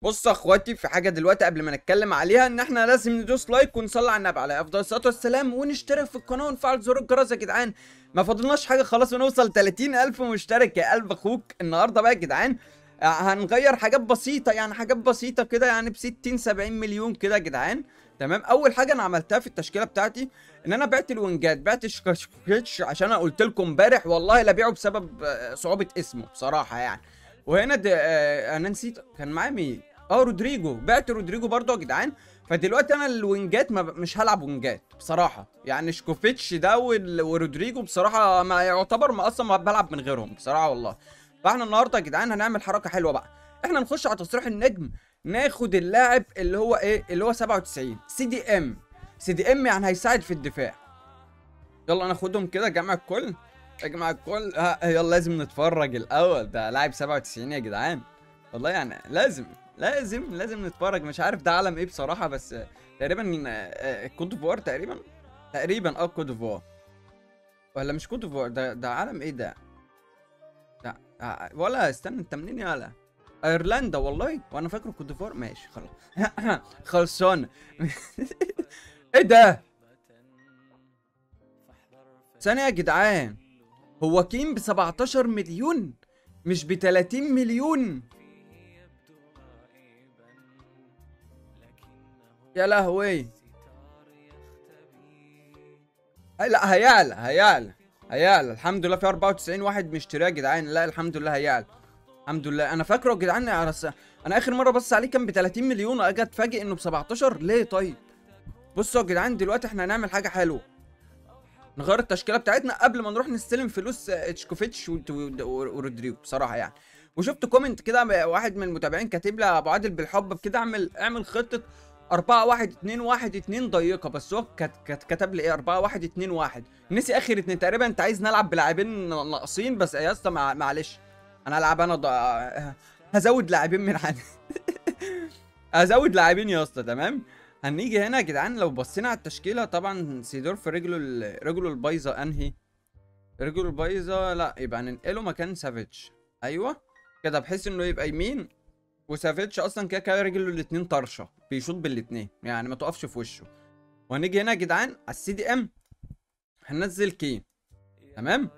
بصوا يا اخواتي في حاجه دلوقتي قبل ما نتكلم عليها ان احنا لازم ندوس لايك ونصلي على النبي عليه افضل الصلاه والسلام ونشترك في القناه ونفعل زر الجرس يا جدعان ما فاضلناش حاجه خلاص ونوصل 30000 مشترك يا قلب اخوك النهارده بقى يا جدعان آه، هنغير حاجات بسيطه يعني حاجات بسيطه كده يعني ب 60 70 مليون كده يا جدعان تمام اول حاجه انا عملتها في التشكيله بتاعتي ان انا بعت الوينجات بعت شكاشكيتش عشان انا قلت لكم امبارح والله لا بيعه بسبب آه، صعوبه اسمه بصراحه يعني وهنا د... آه، انا نسيت كان معايا مين اه رودريجو بعت رودريجو برضه يا جدعان فدلوقتي انا الوينجات ما ب... مش هلعب وينجات بصراحه يعني شكوفيتش ده وال... ورودريجو بصراحه ما يعتبر ما اصلا ما بلعب من غيرهم بصراحه والله فاحنا النهارده يا جدعان هنعمل حركه حلوه بقى احنا نخش على تصريح النجم ناخد اللاعب اللي هو ايه اللي هو 97 سي دي ام سي دي ام يعني هيساعد في الدفاع يلا ناخدهم كده جمع الكل اجمع الكل ها يلا لازم نتفرج الاول ده لاعب 97 يا جدعان والله يعني لازم لازم لازم نتفرج مش عارف ده علم ايه بصراحه بس تقريبا آه، آه، كوت ديفوار تقريبا تقريبا اه كوت ديفوار ولا مش كوت ديفوار ده ده علم ايه ده ده آه، ولا استنى انت منين يالا ايرلندا والله وانا فاكره كوت ديفوار ماشي خلاص خلصان ايه ده ثانية يا جدعان هو كين ب 17 مليون مش ب 30 مليون يا لهوي أي لا هيعلى هيعلى هيعلى الحمد لله في 94 واحد مشتريه يا جدعان لا الحمد لله هيعلى الحمد لله انا فاكره يا جدعان على س... انا اخر مره بص عليه كان ب 30 مليون واجي اتفاجئ انه ب 17 ليه طيب بصوا يا جدعان دلوقتي احنا هنعمل حاجه حلوه نغير التشكيله بتاعتنا قبل ما نروح نستلم فلوس اتشكوفيتش وت- و- ورودريجو بصراحه يعني وشفت كومنت كده واحد من المتابعين كاتب لي يا ابو عادل بالحب كده اعمل اعمل خطه 4 1 2 1 2 ضيقه بس هو كت كت كتب لي ايه 4 1 2 1 نسي اخر اتنين تقريبا انت عايز نلعب بلاعبين ناقصين بس يا اسطى مع- معلش انا العب انا ض... هزود لاعبين من عندي هزود لاعبين يا اسطى تمام هنيجي هنا يا جدعان لو بصينا على التشكيله طبعا سيدورف رجله ال- رجله البايظه انهي رجله البايظه لا يبقى ننقله مكان سافيتش ايوه كده بحيث انه يبقى يمين وسافيتش اصلا كده كده رجله الاتنين طرشه بيشوط بالاتنين يعني ما تقفش في وشه وهنيجي هنا يا جدعان على السي دي ام هننزل كين تمام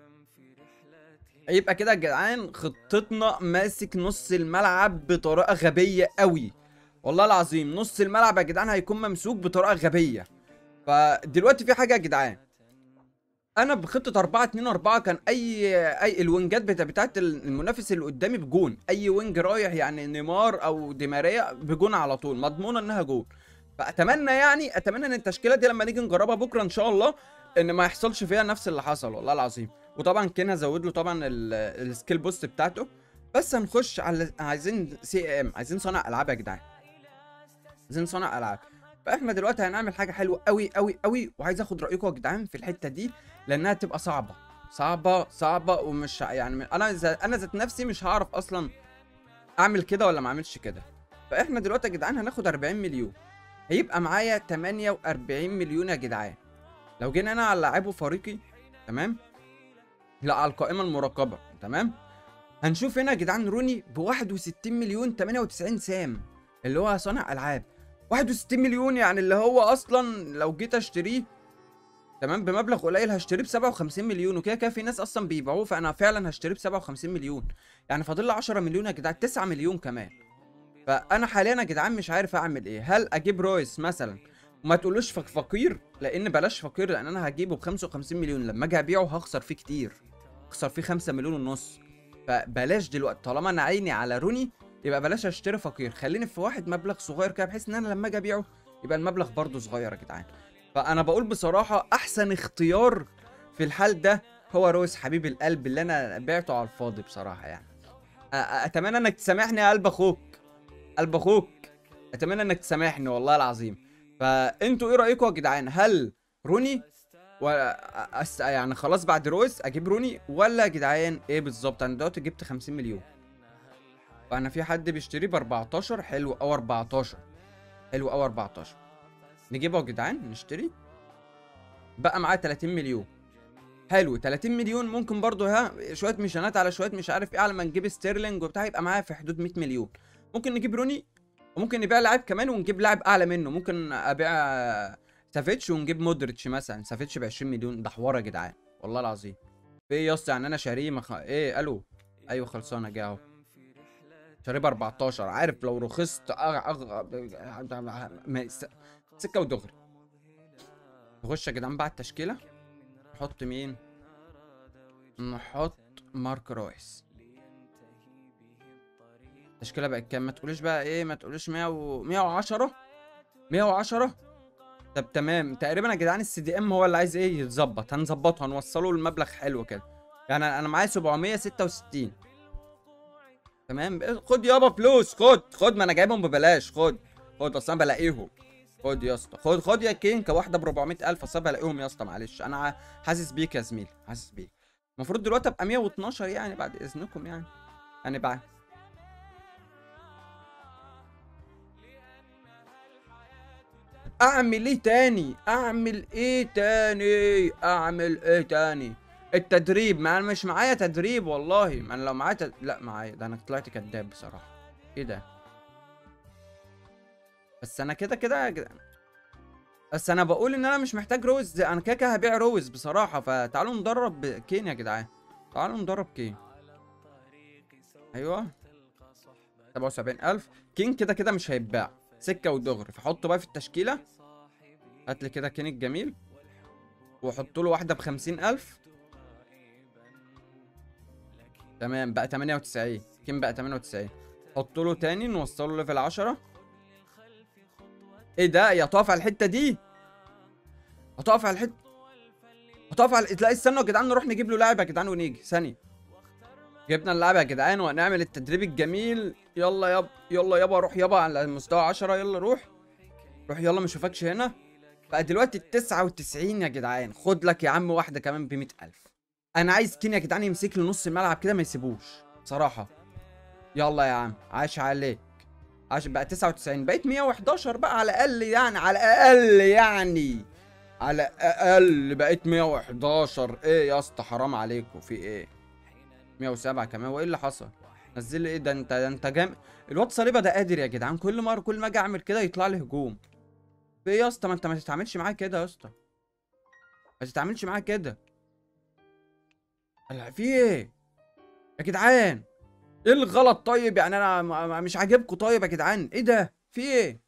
يبقى كده يا جدعان خطتنا ماسك نص الملعب بطريقه غبيه قوي والله العظيم نص الملعب يا جدعان هيكون ممسوك بطريقه غبيه فدلوقتي في حاجه يا جدعان انا بخطه 4 2 4 كان اي اي الوينجات بتا بتاعت المنافس اللي قدامي بجون اي وينج رايح يعني نيمار او دي ماريا بجون على طول مضمونه انها جون فاتمنى يعني اتمنى ان التشكيله دي لما نيجي نجربها بكره ان شاء الله ان ما يحصلش فيها نفس اللي حصل والله العظيم وطبعا كين هزود له طبعا ال- السكيل بوست بتاعته بس هنخش على عايزين سي ام عايزين صانع العاب يا جدعان عايزين صانع العاب فاحنا دلوقتي هنعمل حاجه حلوه قوي قوي قوي وعايز اخد رايكم يا جدعان في الحته دي لانها تبقى صعبه صعبه صعبه ومش يعني من- انا ز- انا ذات نفسي مش هعرف اصلا اعمل كده ولا ما اعملش كده فاحنا دلوقتي يا جدعان هناخد 40 مليون هيبقى معايا 48 مليون يا جدعان لو جينا انا على لاعبه فريقي تمام لا على القائمه المراقبه تمام هنشوف هنا يا جدعان روني ب 61 مليون 98 سام اللي هو صانع العاب 61 مليون يعني اللي هو اصلا لو جيت اشتريه تمام بمبلغ قليل هشتريه ب 57 مليون وكده كده في ناس اصلا بيبيعوه فانا فعلا هشتريه ب 57 مليون يعني فاضل لي 10 مليون يا جدعان 9 مليون كمان فانا حاليا يا جدعان مش عارف اعمل ايه هل اجيب رويس مثلا وما تقولوش فك- فقير لان بلاش فقير لان انا هجيبه ب 55 مليون لما اجي ابيعه هخسر فيه كتير هخسر فيه 5 مليون ونص فبلاش دلوقتي طالما انا عيني على روني يبقى بلاش اشتري فقير خليني في واحد مبلغ صغير كده بحيث ان انا لما اجي ابيعه يبقى المبلغ برضه صغير يا جدعان فانا بقول بصراحه احسن اختيار في الحال ده هو رويس حبيب القلب اللي انا بعته على الفاضي بصراحه يعني أ- أ- اتمنى انك تسامحني يا قلب اخوك قلب اخوك اتمنى انك تسامحني والله العظيم فانتوا ايه رايكم يا جدعان هل روني و أس... يعني خلاص بعد رويس اجيب روني ولا يا جدعان ايه بالظبط انا دلوقتي جبت 50 مليون فانا في حد بيشتريه ب 14 حلو او 14 حلو او 14 نجيبه يا جدعان نشتري بقى معاه 30 مليون حلو 30 مليون ممكن برضو ها شويه ميشانات على شويه مش عارف ايه على ما نجيب ستيرلينج وبتاع يبقى معايا في حدود 100 مليون ممكن نجيب روني وممكن نبيع لاعب كمان ونجيب لاعب اعلى منه ممكن ابيع سافيتش ونجيب مودريتش مثلا سافيتش ب 20 مليون ده حوار يا جدعان والله العظيم في ايه يا اسطى يعني انا شاريه مخ... ايه الو ايوه خلصانه جه اهو شاريه ب 14 عارف لو رخصت أغ... أغ... ما- س- سكه ودغري نخش يا جدعان بقى التشكيله نحط مين نحط مارك رويس التشكيله بقت كام ما تقوليش بقى ايه ما تقوليش 100 و 110 110 طب تمام تقريبا يا جدعان السي دي ام هو اللي عايز ايه يتظبط هنظبطه هنوصله لمبلغ حلو كده يعني انا معايا 766 تمام خد يابا فلوس خد خد ما انا جايبهم ببلاش خد خد اصل انا بلاقيهم خد يا اسطى خد خد يا كين كواحده ب 400000 اصل أنا بلاقيهم يا اسطى معلش انا ع- حاسس بيك يا زميلي حاسس بيك المفروض دلوقتي ابقى 112 يعني بعد اذنكم يعني يعني بعد اعمل ايه تاني اعمل ايه تاني اعمل ايه تاني التدريب ما انا مش معايا تدريب والله ما انا لو معايا تد... لا معايا ده انا طلعت كداب بصراحه ايه ده بس انا كده كده يا جدعان بس انا بقول ان انا مش محتاج روز انا كده كده هبيع روز بصراحه فتعالوا ندرب كين يا جدعان تعالوا ندرب كين ايوه 77000 كين كده كده مش هيتباع سكه ودغري فحطه بقى في التشكيله هات لي كده كين الجميل وحط له واحده ب 50000 تمام بقى 98 كين بقى 98 حط له تاني نوصله ليفل 10 ايه ده يا هتقف على الحته دي هتقف على الحته هتقف على تلاقي استنوا يا جدعان نروح نجيب له لاعب يا جدعان ونيجي ثانيه جبنا اللاعب يا جدعان وهنعمل التدريب الجميل يلا يابا يلا يابا روح يابا على مستوى 10 يلا روح روح يلا ما اشوفكش هنا بقى دلوقتي ال 99 يا جدعان خد لك يا عم واحده كمان ب 100000 انا عايز كين يا جدعان يمسك لي نص الملعب كده ما يسيبوش بصراحه يلا يا عم عاش عليك عاش بقى 99 بقيت 111 بقى على الاقل يعني على الاقل يعني على الاقل بقيت 111 ايه يا اسطى حرام عليكم في ايه 107 كمان وايه اللي حصل نزل لي ايه ده انت ده انت جام الواد صليبه ده قادر يا جدعان كل مره كل ما اجي اعمل كده يطلع لي هجوم في ايه يا اسطى ما انت ما تتعاملش معاه كده يا اسطى ما تتعاملش معاه كده لا في ايه يا جدعان ايه الغلط طيب يعني انا م- م- مش عاجبكم طيب يا جدعان ايه ده في ايه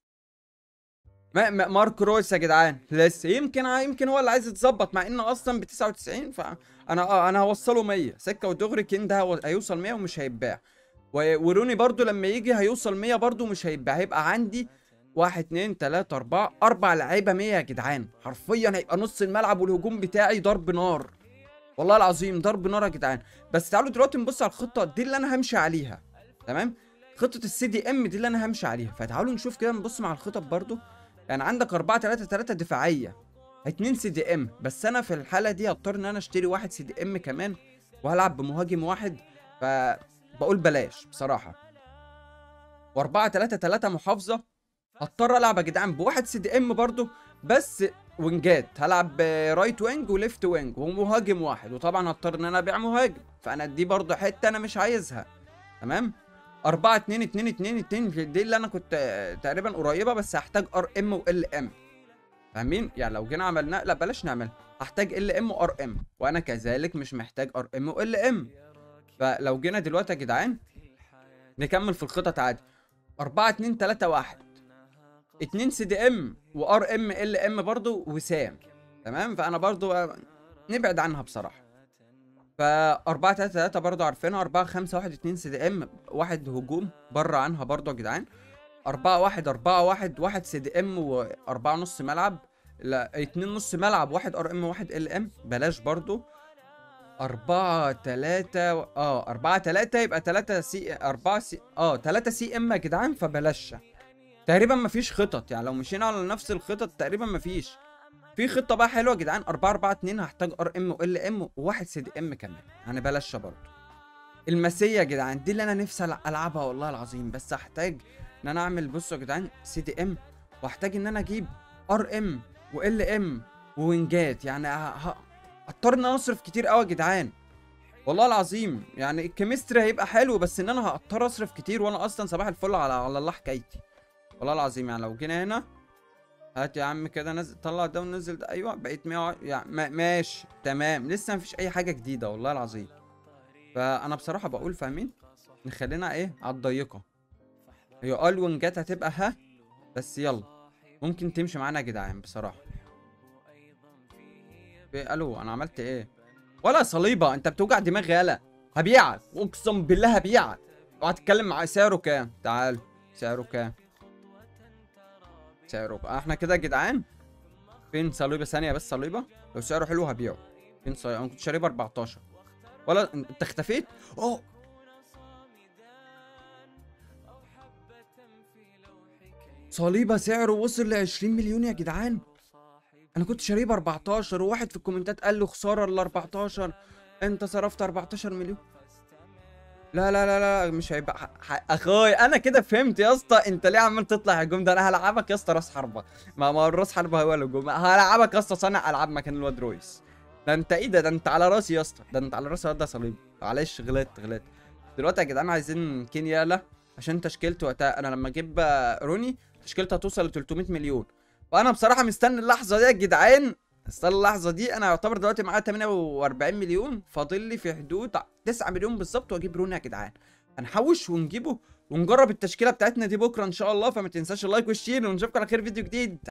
ما ما- مارك رويس يا جدعان لسه يمكن يمكن هو اللي عايز يتظبط مع انه اصلا ب 99 فانا اه انا هوصله 100 سكه ودغري كين ده هو- هيوصل 100 ومش هيتباع و- وروني برضو لما يجي هيوصل 100 برضو مش هيتباع هيبقى عندي واحد اتنين تلاتة أربعة أربع لعيبة 100 يا جدعان حرفيا هيبقى نص الملعب والهجوم بتاعي ضرب نار والله العظيم ضرب نار يا جدعان بس تعالوا دلوقتي نبص على الخطة دي اللي أنا همشي عليها تمام خطة السي دي ام دي اللي أنا همشي عليها فتعالوا نشوف كده نبص مع الخطط برضو يعني عندك 4 3 3 دفاعية اتنين سي دي ام بس أنا في الحالة دي هضطر إن أنا أشتري واحد سي دي ام كمان وهلعب بمهاجم واحد فبقول بلاش بصراحة و4 3 3 محافظة هضطر العب يا جدعان بواحد سي دي ام برضو بس وينجات هلعب رايت وينج وليفت وينج ومهاجم واحد وطبعا هضطر ان انا ابيع مهاجم فانا دي برضو حته انا مش عايزها تمام 4 2 2 2 2 دي اللي انا كنت آه، تقريبا قريبه بس هحتاج ار ام وال ام فاهمين يعني لو جينا عملنا لا بلاش نعمل هحتاج ال ام وار ام وانا كذلك مش محتاج ار ام وال ام فلو جينا دلوقتي يا جدعان نكمل في الخطط عادي 4 2 3 1 اتنين سي دي ام وار ام ال ام برضو وسام تمام فانا برضو آه، نبعد عنها بصراحه ف 4 3 3 برضو عارفينها 4 5 1 2 سي دي ام واحد هجوم بره عنها برضو يا جدعان 4 1 4 1 1 سي دي ام و4 نص ملعب لا 2 نص ملعب واحد ار ام واحد ال ام بلاش برضو 4 3 اه 4 3 يبقى 3 سي 4 سي اه 3 سي ام يا جدعان فبلاش تقريبا مفيش خطط يعني لو مشينا على نفس الخطط تقريبا مفيش في خطه بقى حلوه يا جدعان 4 4 2 هحتاج ار ام وال ام وواحد سي دي ام كمان يعني بلاش برضه المسيه يا جدعان دي اللي انا نفسي ألع- العبها والله العظيم بس هحتاج ان انا اعمل بصوا يا جدعان سي دي ام واحتاج ان انا اجيب ار ام وال ام ووينجات يعني ه- ه- هضطر ان انا اصرف كتير قوي يا جدعان والله العظيم يعني الكيمستري هيبقى حلو بس ان انا هضطر اصرف كتير وانا اصلا صباح الفل على على الله حكايتي والله العظيم يعني لو جينا هنا هات يا عم كده نزل طلع ده ونزل ده ايوه بقيت 100 يعني ما- ماشي تمام لسه مفيش اي حاجه جديده والله العظيم فانا بصراحه بقول فاهمين نخلينا ايه على الضيقه هي اه الونجات هتبقى ها بس يلا ممكن تمشي معانا يا جدعان بصراحه في الو انا عملت ايه ولا صليبه انت بتوجع دماغي يالا هبيعك اقسم بالله هبيعك اوعى تتكلم معايا سعره كام تعال سعره كام سعره كام احنا كده يا جدعان فين صليبه ثانيه بس صليبه لو سعره حلو هبيعه فين صليبه انا كنت شاريه ب 14 ولا انت اختفيت اوه صليبه سعره وصل ل 20 مليون يا جدعان انا كنت شاريه ب 14 وواحد في الكومنتات قال له خساره ال 14 انت صرفت 14 مليون لا لا لا لا مش هيبقى ح- ح- اخوي انا كده فهمت يا اسطى انت ليه عمال تطلع الجون ده انا هلعبك يا اسطى راس حربه ما ما الراس حربه هو الهجوم هلعبك يا اسطى صانع العاب مكان الواد رويس ده انت ايه ده ده انت على راسي يا اسطى ده انت على راسي الواد ده صليب معلش غلطت غلطت دلوقتي يا جدعان عايزين كين يالا عشان تشكيلته وقتها انا لما اجيب آه، روني تشكيلته هتوصل ل 300 مليون وانا بصراحه مستني اللحظه دي يا جدعان استنى اللحظه دي انا يعتبر دلوقتي معايا 48 مليون فاضل لي في حدود 9 مليون بالظبط واجيب روني يا جدعان هنحوش ونجيبه ونجرب التشكيله بتاعتنا دي بكره ان شاء الله فما تنساش اللايك والشير ونشوفكم على خير فيديو جديد